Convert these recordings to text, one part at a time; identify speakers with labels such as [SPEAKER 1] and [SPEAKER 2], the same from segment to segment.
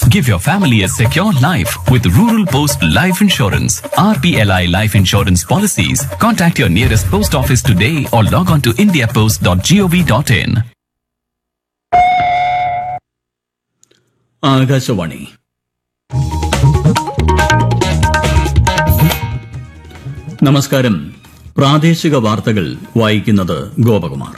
[SPEAKER 1] Give your family a secure life with Rural Post Life Insurance. RPLI Life Insurance Policies. Contact your nearest post office today or log on to indiapost.gov.in.
[SPEAKER 2] Akashvani നമസ്കാരം പ്രാദേശിക വാർത്തകൾ വായിക്കുന്നത് ഗോപകുമാർ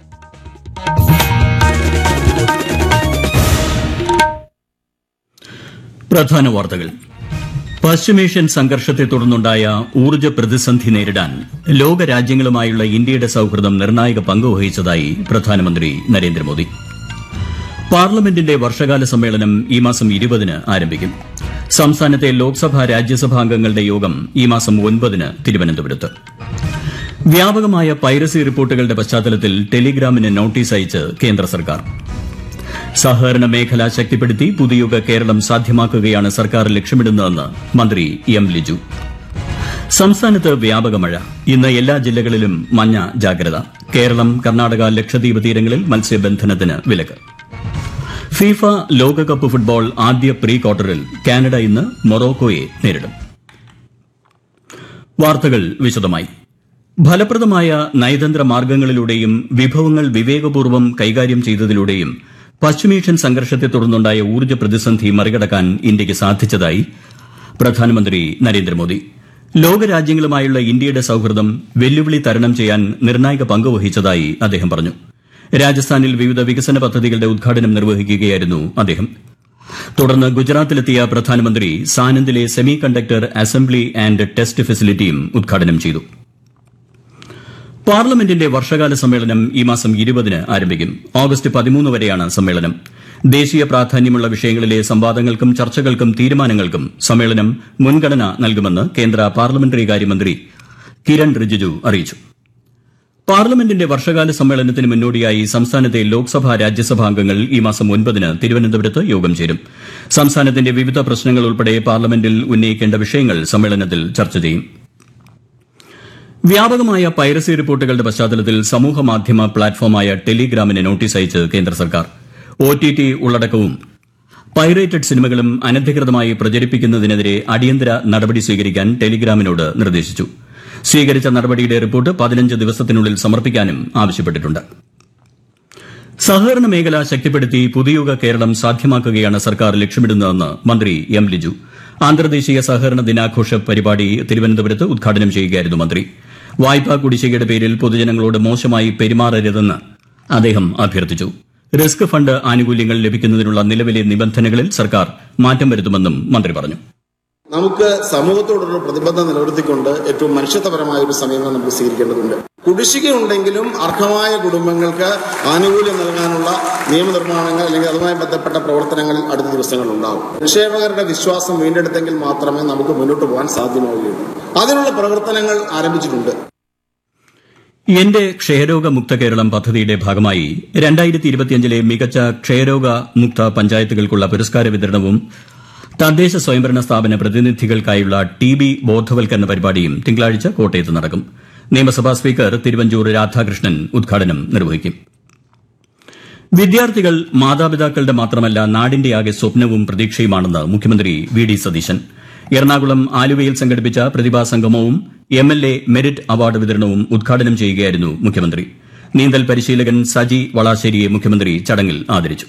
[SPEAKER 2] പ്രധാന വാർത്തകൾ പശ്ചിമേഷ്യൻ സംഘർഷത്തെ തുടർന്നുണ്ടായ ഊർജ്ജ പ്രതിസന്ധി നേരിടാൻ ലോകരാജ്യങ്ങളുമായുള്ള ഇന്ത്യയുടെ സൌഹൃദം നിർണായക പങ്ക് വഹിച്ചതായി പ്രധാനമന്ത്രി നരേന്ദ്രമോദി പാർലമെന്റിന്റെ വർഷകാല സമ്മേളനം ഈ മാസം ഇരുപതിന് ആരംഭിക്കും സംസ്ഥാനത്തെ ലോക്സഭാ രാജ്യസഭാ അംഗങ്ങളുടെ യോഗം ഈ മാസം ഒൻപതിന് തിരുവനന്തപുരത്ത് വ്യാപകമായ പൈറസി റിപ്പോർട്ടുകളുടെ പശ്ചാത്തലത്തിൽ ടെലിഗ്രാമിന് നോട്ടീസ് അയച്ച് കേന്ദ്ര സർക്കാർ സഹകരണ മേഖല ശക്തിപ്പെടുത്തി പുതുയുഗ കേരളം സാധ്യമാക്കുകയാണ് സർക്കാർ ലക്ഷ്യമിടുന്നതെന്ന് മന്ത്രി എം ലിജു സംസ്ഥാനത്ത് വ്യാപക മഴ ഇന്ന് എല്ലാ ജില്ലകളിലും മഞ്ഞ ജാഗ്രത കേരളം കർണാടക ലക്ഷദ്വീപ് തീരങ്ങളിൽ മത്സ്യബന്ധനത്തിന് വിലക്ക് ഫിഫ ലോകകപ്പ് ഫുട്ബോൾ ആദ്യ പ്രീ ക്വാർട്ടറിൽ കാനഡ ഇന്ന് മൊറോക്കോയെ നേരിടും വാർത്തകൾ വിശദമായി ഫലപ്രദമായ നയതന്ത്ര മാർഗങ്ങളിലൂടെയും വിഭവങ്ങൾ വിവേകപൂർവ്വം കൈകാര്യം ചെയ്തതിലൂടെയും പശ്ചിമേഷ്യൻ സംഘർഷത്തെ തുടർന്നുണ്ടായ ഊർജ്ജ പ്രതിസന്ധി മറികടക്കാൻ ഇന്ത്യയ്ക്ക് സാധിച്ചതായി പ്രധാനമന്ത്രി നരേന്ദ്രമോദി ലോകരാജ്യങ്ങളുമായുള്ള ഇന്ത്യയുടെ സൌഹൃദം വെല്ലുവിളി തരണം ചെയ്യാൻ നിർണായക പങ്ക് വഹിച്ചതായി അദ്ദേഹം പറഞ്ഞു രാജസ്ഥാനിൽ വിവിധ വികസന പദ്ധതികളുടെ ഉദ്ഘാടനം നിർവഹിക്കുകയായിരുന്നു അദ്ദേഹം തുടർന്ന് ഗുജറാത്തിലെത്തിയ പ്രധാനമന്ത്രി സാനന്ദിലെ semiconductor assembly and test ഫെസിലിറ്റിയും ഉദ്ഘാടനം ചെയ്തു പാർലമെന്റിന്റെ വർഷകാല സമ്മേളനം ഈ മാസം ഇരുപതിന് ആരംഭിക്കും ഓഗസ്റ്റ് പതിമൂന്ന് വരെയാണ് സമ്മേളനം ദേശീയ പ്രാധാന്യമുള്ള വിഷയങ്ങളിലെ സംവാദങ്ങൾക്കും ചർച്ചകൾക്കും തീരുമാനങ്ങൾക്കും സമ്മേളനം മുൻഗണന നൽകുമെന്ന് കേന്ദ്ര പാർലമെന്ററി കാര്യമന്ത്രി കിരൺ റിജിജു അറിയിച്ചു പാർലമെന്റിന്റെ വർഷകാല സമ്മേളനത്തിന് മുന്നോടിയായി സംസ്ഥാനത്തെ ലോക്സഭാ രാജ്യസഭാ അംഗങ്ങൾ ഈ മാസം ഒൻപതിന് തിരുവനന്തപുരത്ത് യോഗം ചേരും സംസ്ഥാനത്തിന്റെ വിവിധ പ്രശ്നങ്ങൾ ഉൾപ്പെടെ പാർലമെന്റിൽ ഉന്നയിക്കേണ്ട വിഷയങ്ങൾ സമ്മേളനത്തിൽ ചർച്ച ചെയ്യും വ്യാപകമായ പൈറസി റിപ്പോർട്ടുകളുടെ പശ്ചാത്തലത്തിൽ സമൂഹ മാധ്യമ പ്ലാറ്റ്ഫോമായ ടെലിഗ്രാമിന് നോട്ടീസ് അയച്ച് കേന്ദ്ര സർക്കാർ ഒ ടി ടി ഉള്ളടക്കവും പൈറേറ്റഡ് സിനിമകളും അനധികൃതമായി പ്രചരിപ്പിക്കുന്നതിനെതിരെ അടിയന്തര നടപടി സ്വീകരിക്കാൻ ടെലിഗ്രാമിനോട് നിർദ്ദേശിച്ചു സ്വീകരിച്ച നടപടിയുടെ റിപ്പോർട്ട് പതിനഞ്ച് ദിവസത്തിനുള്ളിൽ സമർപ്പിക്കാനും ആവശ്യപ്പെട്ടിട്ടുണ്ട് സഹകരണ മേഖല ശക്തിപ്പെടുത്തി പുതുയുഗ കേരളം സാധ്യമാക്കുകയാണ് സർക്കാർ ലക്ഷ്യമിടുന്നതെന്ന് മന്ത്രി എം ലിജു അന്തർദേശീയ സഹകരണ ദിനാഘോഷ പരിപാടി തിരുവനന്തപുരത്ത് ഉദ്ഘാടനം ചെയ്യുകയായിരുന്നു മന്ത്രി വായ്പാ കുടിശ്ശികയുടെ പേരിൽ പൊതുജനങ്ങളോട് മോശമായി പെരുമാറരുതെന്ന് അദ്ദേഹം അഭ്യർത്ഥിച്ചു റിസ്ക് ഫണ്ട് ആനുകൂല്യങ്ങൾ ലഭിക്കുന്നതിനുള്ള നിലവിലെ നിബന്ധനകളിൽ സർക്കാർ മാറ്റം വരുത്തുമെന്നും മന്ത്രി പറഞ്ഞു
[SPEAKER 3] നമുക്ക് സമൂഹത്തോടൊരു പ്രതിബദ്ധത നിലനിർത്തിക്കൊണ്ട് ഏറ്റവും മനുഷ്യത്വപരമായ ഒരു സമീപനം നമുക്ക് സ്വീകരിക്കേണ്ടതുണ്ട് കുടിശ്ശിക ഉണ്ടെങ്കിലും അർഹമായ കുടുംബങ്ങൾക്ക് ആനുകൂല്യം നൽകാനുള്ള നിയമനിർമ്മാണങ്ങൾ അല്ലെങ്കിൽ അതുമായി ബന്ധപ്പെട്ട പ്രവർത്തനങ്ങളിൽ അടുത്ത ദിവസങ്ങളിൽ ഉണ്ടാവും നിക്ഷേപകരുടെ വിശ്വാസം വീണ്ടെടുത്തെങ്കിൽ മാത്രമേ നമുക്ക് മുന്നോട്ട് പോകാൻ സാധ്യമാവുകയുള്ളൂ അതിനുള്ള പ്രവർത്തനങ്ങൾ ആരംഭിച്ചിട്ടുണ്ട്
[SPEAKER 2] എന്റെ ക്ഷയരോഗ മുക്ത കേരളം പദ്ധതിയുടെ ഭാഗമായി രണ്ടായിരത്തി ഇരുപത്തിയഞ്ചിലെ മികച്ച ക്ഷയരോഗ മുക്ത പഞ്ചായത്തുകൾക്കുള്ള പുരസ്കാര വിതരണവും തദ്ദേശ സ്വയംഭരണ സ്ഥാപന പ്രതിനിധികൾക്കായുള്ള ടി ബി ബോധവൽക്കരണ പരിപാടിയും തിങ്കളാഴ്ച കോട്ടയത്ത് നടക്കും നിയമസഭാ സ്പീക്കർ തിരുവഞ്ചൂർ രാധാകൃഷ്ണൻ ഉദ്ഘാടനം നിർവഹിക്കും വിദ്യാർത്ഥികൾ മാതാപിതാക്കളുടെ മാത്രമല്ല നാടിന്റെയാകെ സ്വപ്നവും പ്രതീക്ഷയുമാണെന്ന് മുഖ്യമന്ത്രി വി ഡി സതീശൻ എറണാകുളം ആലുവയിൽ സംഘടിപ്പിച്ച പ്രതിഭാ സംഗമവും M L A merit award വിതരണവും ഉദ്ഘാടനം ചെയ്യുകയായിരുന്നു മുഖ്യമന്ത്രി നീന്തൽ പരിശീലകൻ സജി വളാശ്ശേരിയെ മുഖ്യമന്ത്രി ചടങ്ങിൽ ആദരിച്ചു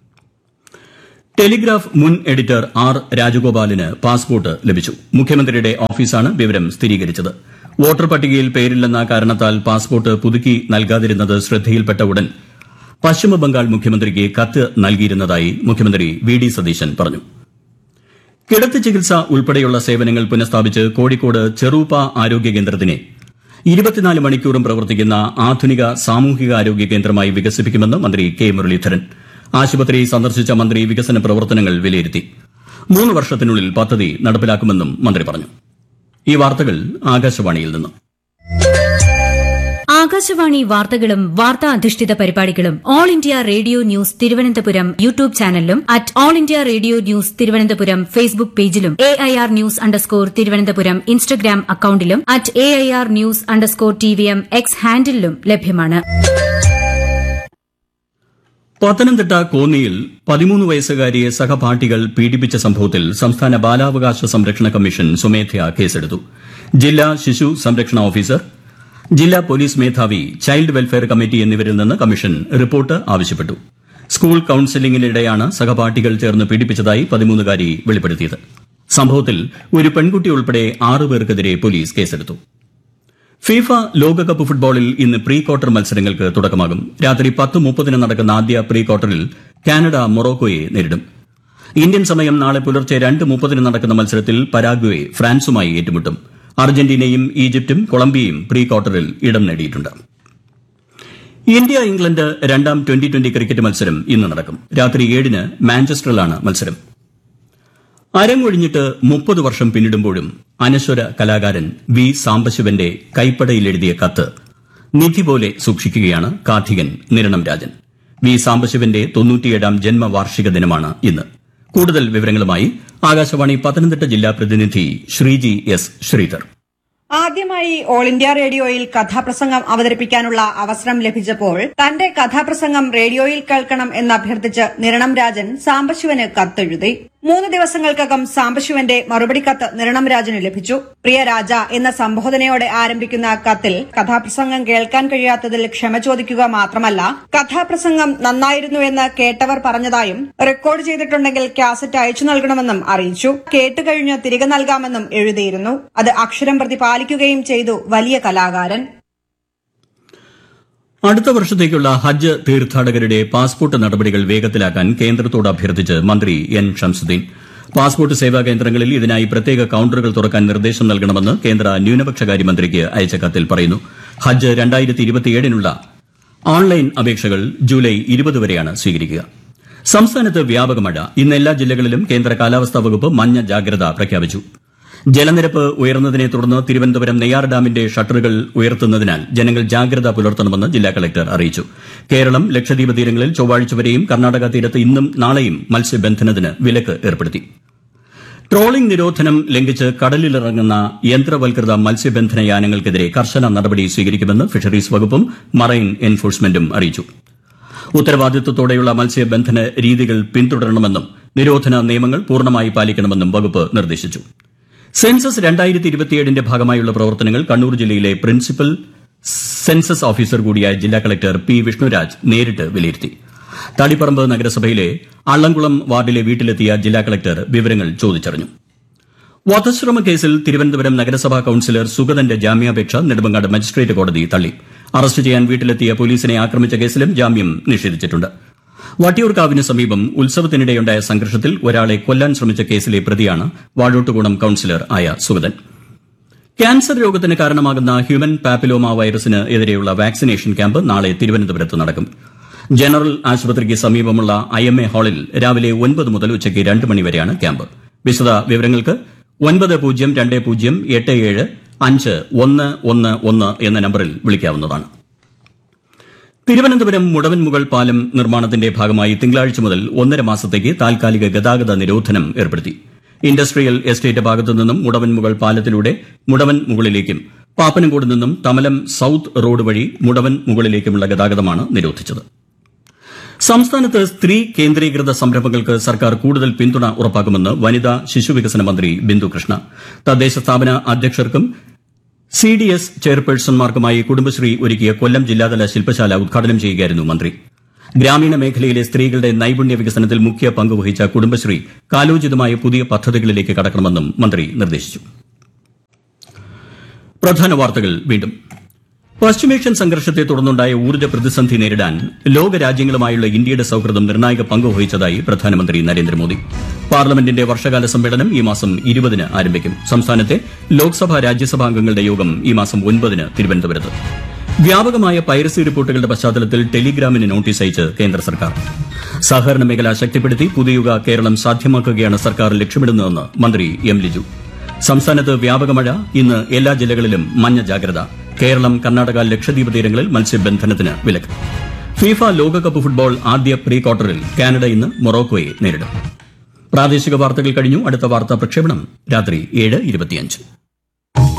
[SPEAKER 2] ടെലിഗ്രാഫ് മുൻ എഡിറ്റർ ആർ രാജഗോപാലിന് പാസ്പോർട്ട് ലഭിച്ചു മുഖ്യമന്ത്രിയുടെ ഓഫീസാണ് വിവരം സ്ഥിരീകരിച്ചത് വോട്ടർ പട്ടികയിൽ പേരില്ലെന്ന കാരണത്താൽ പാസ്പോർട്ട് പുതുക്കി നൽകാതിരുന്നത് ശ്രദ്ധയിൽപ്പെട്ട ഉടൻ പശ്ചിമബംഗാൾ മുഖ്യമന്ത്രിക്ക് കത്ത് നൽകിയിരുന്നതായി മുഖ്യമന്ത്രി വി ഡി സതീശൻ പറഞ്ഞു കിടത്തി ചികിത്സ ഉൾപ്പെടെയുള്ള സേവനങ്ങൾ പുനഃസ്ഥാപിച്ച് കോഴിക്കോട് ചെറൂപ്പ ആരോഗ്യ കേന്ദ്രത്തിനെ ഇരുപത്തിനാല് മണിക്കൂറും പ്രവർത്തിക്കുന്ന ആധുനിക സാമൂഹികാരോഗ്യ കേന്ദ്രമായി വികസിപ്പിക്കുമെന്ന് മന്ത്രി കെ മുരളീധരൻ ആശുപത്രി സന്ദർശിച്ച മന്ത്രി വികസന പ്രവർത്തനങ്ങൾ വിലയിരുത്തി മൂന്ന് വർഷത്തിനുള്ളിൽ പദ്ധതി നടപ്പിലാക്കുമെന്നും മന്ത്രി പറഞ്ഞു ഈ വാർത്തകൾ ആകാശവാണിയിൽ നിന്ന്
[SPEAKER 4] ആകാശവാണി വാർത്തകളും വാർത്താ അധിഷ്ഠിത പരിപാടികളും All India Radio news Thiruvananthapuram YouTube ചാനലിലും at All India Radio news Thiruvananthapuram Facebook പേജിലും A I R news underscore Thiruvananthapuram Instagram അക്കൌണ്ടിലും at A I R news underscore T V M X ഹാൻഡിലും ലഭ്യമാണ്
[SPEAKER 2] പത്തനംതിട്ട കോന്നിയിൽ പതിമൂന്ന് വയസ്സുകാരിയെ സഹപാഠികൾ പീഡിപ്പിച്ച സംഭവത്തിൽ സംസ്ഥാന ബാലാവകാശ സംരക്ഷണ കമ്മീഷൻ സ്വമേധയാ കേസെടുത്തു ജില്ലാ ശിശു സംരക്ഷണ ഓഫീസർ ജില്ലാ പോലീസ് മേധാവി ചൈൽഡ് വെൽഫെയർ കമ്മിറ്റി എന്നിവരിൽ നിന്ന് കമ്മീഷൻ റിപ്പോർട്ട് ആവശ്യപ്പെട്ടു സ്കൂൾ കൌൺസിലിംഗിനിടെയാണ് സഹപാഠികൾ ചേർന്ന് പീഡിപ്പിച്ചതായി പതിമൂന്നുകാരി വെളിപ്പെടുത്തിയത് സംഭവത്തിൽ ഒരു പെൺകുട്ടി ഉൾപ്പെടെ ആറു പേർക്കെതിരെ പോലീസ് കേസെടുത്തു ഫിഫ ലോകകപ്പ് ഫുട്ബോളിൽ ഇന്ന് പ്രീ ക്വാർട്ടർ മത്സരങ്ങൾക്ക് തുടക്കമാകും രാത്രി പത്ത് മുപ്പതിന് നടക്കുന്ന ആദ്യ പ്രീ ക്വാർട്ടറിൽ കാനഡ മൊറോക്കോയെ നേരിടും ഇന്ത്യൻ സമയം നാളെ പുലർച്ചെ രണ്ട് മുപ്പതിന് നടക്കുന്ന മത്സരത്തിൽ പരാഗ്വെ ഫ്രാൻസുമായി ഏറ്റുമുട്ടും അർജന്റീനയും ഈജിപ്തും കൊളംബിയയും പ്രീ ക്വാർട്ടറിൽ ഇടം നേടിയിട്ടുണ്ട് ഇന്ത്യ ഇംഗ്ലണ്ട് രണ്ടാം ട്വന്റി ട്വന്റി ക്രിക്കറ്റ് മത്സരം ഇന്ന് നടക്കും രാത്രി ഏഴിന് മാഞ്ചസ്റ്ററിലാണ് മത്സരം അരങ്ങൊഴിഞ്ഞിട്ട് മുപ്പത് വർഷം പിന്നിടുമ്പോഴും അനശ്വര കലാകാരൻ വി സാംബശിവന്റെ കൈപ്പടയിലെഴുതിയ കത്ത് നിധി പോലെ സൂക്ഷിക്കുകയാണ് കാർത്തികൻ നിരണം രാജൻ വി സാംബശിവന്റെ തൊണ്ണൂറ്റിയേഴാം ജന്മവാർഷിക ദിനമാണ് ഇന്ന് കൂടുതൽ വിവരങ്ങളുമായി ആകാശവാണി പത്തനംതിട്ട ജില്ലാ പ്രതിനിധി ശ്രീജി എസ് ശ്രീധർ
[SPEAKER 5] ആദ്യമായി ഓൾ ഇന്ത്യ റേഡിയോയിൽ കഥാപ്രസംഗം അവതരിപ്പിക്കാനുള്ള അവസരം ലഭിച്ചപ്പോൾ തന്റെ കഥാപ്രസംഗം റേഡിയോയിൽ കേൾക്കണം എന്നഭ്യർത്ഥിച്ച് നിരണം രാജൻ സാംബശിവന് കത്തെഴുതി മൂന്ന് ദിവസങ്ങൾക്കകം സാംബശിവന്റെ മറുപടി കത്ത് നിരണം രാജന് ലഭിച്ചു പ്രിയ രാജ എന്ന സംബോധനയോടെ ആരംഭിക്കുന്ന കത്തിൽ കഥാപ്രസംഗം കേൾക്കാൻ കഴിയാത്തതിൽ ക്ഷമ ചോദിക്കുക മാത്രമല്ല കഥാപ്രസംഗം നന്നായിരുന്നുവെന്ന് കേട്ടവർ പറഞ്ഞതായും റെക്കോർഡ് ചെയ്തിട്ടുണ്ടെങ്കിൽ കാസറ്റ് അയച്ചു നൽകണമെന്നും അറിയിച്ചു കേട്ടുകഴിഞ്ഞ് തിരികെ നൽകാമെന്നും എഴുതിയിരുന്നു അത് അക്ഷരം പ്രതി പാലിക്കുകയും ചെയ്തു വലിയ കലാകാരൻ
[SPEAKER 2] അടുത്ത വർഷത്തേക്കുള്ള ഹജ്ജ് തീർത്ഥാടകരുടെ പാസ്പോർട്ട് നടപടികൾ വേഗത്തിലാക്കാൻ കേന്ദ്രത്തോട് അഭ്യർത്ഥിച്ച് മന്ത്രി എൻ ഷംസുദ്ദീൻ പാസ്പോർട്ട് സേവാ കേന്ദ്രങ്ങളിൽ ഇതിനായി പ്രത്യേക കൌണ്ടറുകൾ തുറക്കാൻ നിർദ്ദേശം നൽകണമെന്ന് കേന്ദ്ര ന്യൂനപക്ഷകാര്യ മന്ത്രിക്ക് അയച്ച കത്തിൽ പറയുന്നു ഹജ്ജ് രണ്ടായിരത്തി ഇരുപത്തിയേഴിനുള്ള ഓൺലൈൻ അപേക്ഷകൾ ജൂലൈ ഇരുപത് വരെയാണ് സ്വീകരിക്കുക സംസ്ഥാനത്ത് വ്യാപക മഴ ഇന്ന് എല്ലാ ജില്ലകളിലും കേന്ദ്ര കാലാവസ്ഥാ വകുപ്പ് മഞ്ഞ ജാഗ്രത പ്രഖ്യാപിച്ചു ജലനിരപ്പ് ഉയർന്നതിനെ തുടർന്ന് തിരുവനന്തപുരം നെയ്യാർ ഡാമിന്റെ ഷട്ടറുകൾ ഉയർത്തുന്നതിനാൽ ജനങ്ങൾ ജാഗ്രത പുലർത്തണമെന്ന് ജില്ലാ കളക്ടർ അറിയിച്ചു കേരളം ലക്ഷദ്വീപ് തീരങ്ങളിൽ ചൊവ്വാഴ്ച വരെയും കർണാടക തീരത്ത് ഇന്നും നാളെയും മത്സ്യബന്ധനത്തിന് വിലക്ക് ഏർപ്പെടുത്തി ട്രോളിംഗ് നിരോധനം ലംഘിച്ച് കടലിലിറങ്ങുന്ന യന്ത്രവൽകൃത മത്സ്യബന്ധന യാനങ്ങൾക്കെതിരെ കർശന നടപടി സ്വീകരിക്കുമെന്ന് ഫിഷറീസ് വകുപ്പും മറൈൻ എൻഫോഴ്സ്മെന്റും അറിയിച്ചു ഉത്തരവാദിത്വത്തോടെയുള്ള മത്സ്യബന്ധന രീതികൾ പിന്തുടരണമെന്നും നിരോധന നിയമങ്ങൾ പൂർണ്ണമായി പാലിക്കണമെന്നും വകുപ്പ് നിർദ്ദേശിച്ചു സെൻസസ് രണ്ടായിരത്തി ഇരുപത്തിയേഴിന്റെ ഭാഗമായുള്ള പ്രവർത്തനങ്ങൾ കണ്ണൂർ ജില്ലയിലെ പ്രിൻസിപ്പൽ സെൻസസ് ഓഫീസർ കൂടിയായ ജില്ലാ കളക്ടർ പി വിഷ്ണുരാജ് നേരിട്ട് വിലയിരുത്തി തളിപ്പറമ്പ് നഗരസഭയിലെ അള്ളംകുളം വാർഡിലെ വീട്ടിലെത്തിയ ജില്ലാ കളക്ടർ വിവരങ്ങൾ ചോദിച്ചറിഞ്ഞു വധശ്രമ കേസിൽ തിരുവനന്തപുരം നഗരസഭാ കൌൺസിലർ സുഗതന്റെ ജാമ്യാപേക്ഷ നെടുമങ്ങാട് മജിസ്ട്രേറ്റ് കോടതി തള്ളി അറസ്റ്റ് ചെയ്യാൻ വീട്ടിലെത്തിയ പോലീസിനെ ആക്രമിച്ച കേസിലും ജാമ്യം നിഷേധിച്ചിട്ടുണ്ട് വട്ടിയൂർക്കാവിന് സമീപം ഉത്സവത്തിനിടെയുണ്ടായ സംഘർഷത്തിൽ ഒരാളെ കൊല്ലാൻ ശ്രമിച്ച കേസിലെ പ്രതിയാണ് വാഴോട്ടുകുളം കൌൺസിലർ ആയ സുഗതൻ ക്യാൻസർ രോഗത്തിന് കാരണമാകുന്ന ഹ്യൂമൻ പാപ്പിലോമ വൈറസിന് എതിരെയുള്ള വാക്സിനേഷൻ ക്യാമ്പ് നാളെ തിരുവനന്തപുരത്ത് നടക്കും ജനറൽ ആശുപത്രിക്ക് സമീപമുള്ള ഐ എം എ ഹാളിൽ രാവിലെ ഒൻപത് മുതൽ ഉച്ചയ്ക്ക് രണ്ട് മണിവരെയാണ് ക്യാമ്പ് വിശദ വിവരങ്ങൾക്ക് ഒൻപത് പൂജ്യം രണ്ട് പൂജ്യം എട്ട് ഏഴ് അഞ്ച് ഒന്ന് ഒന്ന് ഒന്ന് എന്ന നമ്പറിൽ വിളിക്കാവുന്നതാണ് തിരുവനന്തപുരം മുടവൻമുകൾ പാലം നിർമ്മാണത്തിന്റെ ഭാഗമായി തിങ്കളാഴ്ച മുതൽ ഒന്നര മാസത്തേക്ക് താൽക്കാലിക ഗതാഗത നിരോധനം ഏർപ്പെടുത്തി ഇൻഡസ്ട്രിയൽ എസ്റ്റേറ്റ് ഭാഗത്തു നിന്നും മുടവൻമുകൾ പാലത്തിലൂടെ മുടവൻ മുകളിലേക്കും പാപ്പനംകോട് നിന്നും തമലം സൌത്ത് റോഡ് വഴി മുടവൻ മുകളിലേക്കുമുള്ള ഗതാഗതമാണ് നിരോധിച്ചത് സംസ്ഥാനത്ത് സ്ത്രീ കേന്ദ്രീകൃത സംരംഭങ്ങൾക്ക് സർക്കാർ കൂടുതൽ പിന്തുണ ഉറപ്പാക്കുമെന്ന് വനിതാ ശിശുവികസന മന്ത്രി ബിന്ദു കൃഷ്ണ തദ്ദേശ സ്ഥാപന അധ്യക്ഷർക്കും സി ഡി എസ് ചെയർപേഴ്സൺമാർക്കുമായി കുടുംബശ്രീ ഒരുക്കിയ കൊല്ലം ജില്ലാതല ശില്പശാല ഉദ്ഘാടനം ചെയ്യുകയായിരുന്നു മന്ത്രി ഗ്രാമീണ മേഖലയിലെ സ്ത്രീകളുടെ നൈപുണ്യ വികസനത്തിൽ മുഖ്യ പങ്ക് വഹിച്ച കുടുംബശ്രീ കാലോചിതമായ പുതിയ പദ്ധതികളിലേക്ക് കടക്കണമെന്നും മന്ത്രി നിർദ്ദേശിച്ചു പ്രധാന വാർത്തകൾ വീണ്ടും പശ്ചിമേഷ്യൻ സംഘർഷത്തെ തുടർന്നുണ്ടായ ഊർജ്ജ പ്രതിസന്ധി നേരിടാൻ ലോകരാജ്യങ്ങളുമായുള്ള ഇന്ത്യയുടെ സൌഹൃദം നിർണായക പങ്ക് വഹിച്ചതായി പ്രധാനമന്ത്രി നരേന്ദ്രമോദി പാർലമെന്റിന്റെ വർഷകാല സമ്മേളനം ഈ മാസം ഇരുപതിന് ആരംഭിക്കും സംസ്ഥാനത്തെ ലോക്സഭാ രാജ്യസഭാ അംഗങ്ങളുടെ യോഗം ഈ മാസം ഒൻപതിന് തിരുവനന്തപുരത്ത് വ്യാപകമായ പൈറസി റിപ്പോർട്ടുകളുടെ പശ്ചാത്തലത്തിൽ ടെലിഗ്രാമിന് നോട്ടീസ് അയച്ച് കേന്ദ്ര സർക്കാർ സഹകരണ മേഖല ശക്തിപ്പെടുത്തി പുതിയുഗ കേരളം സാധ്യമാക്കുകയാണ് സർക്കാർ ലക്ഷ്യമിടുന്നതെന്ന് മന്ത്രി എം ലിജു സംസ്ഥാനത്ത് വ്യാപക മഴ ഇന്ന് എല്ലാ ജില്ലകളിലും മഞ്ഞ ജാഗ്രത കേരളം കർണാടക ലക്ഷദ്വീപ് തീരങ്ങളിൽ മത്സ്യബന്ധനത്തിന് വിലക്ക് ഫിഫ ലോകകപ്പ് ഫുട്ബോൾ ആദ്യ പ്രീ ക്വാർട്ടറിൽ കാനഡ ഇന്ന് മൊറോക്കോയെ നേരിടും പ്രാദേശിക വാർത്തകൾ കഴിഞ്ഞു അടുത്ത വാർത്താ പ്രക്ഷേപണം രാത്രി ഏഴ് ഇരുപത്തിയഞ്ച്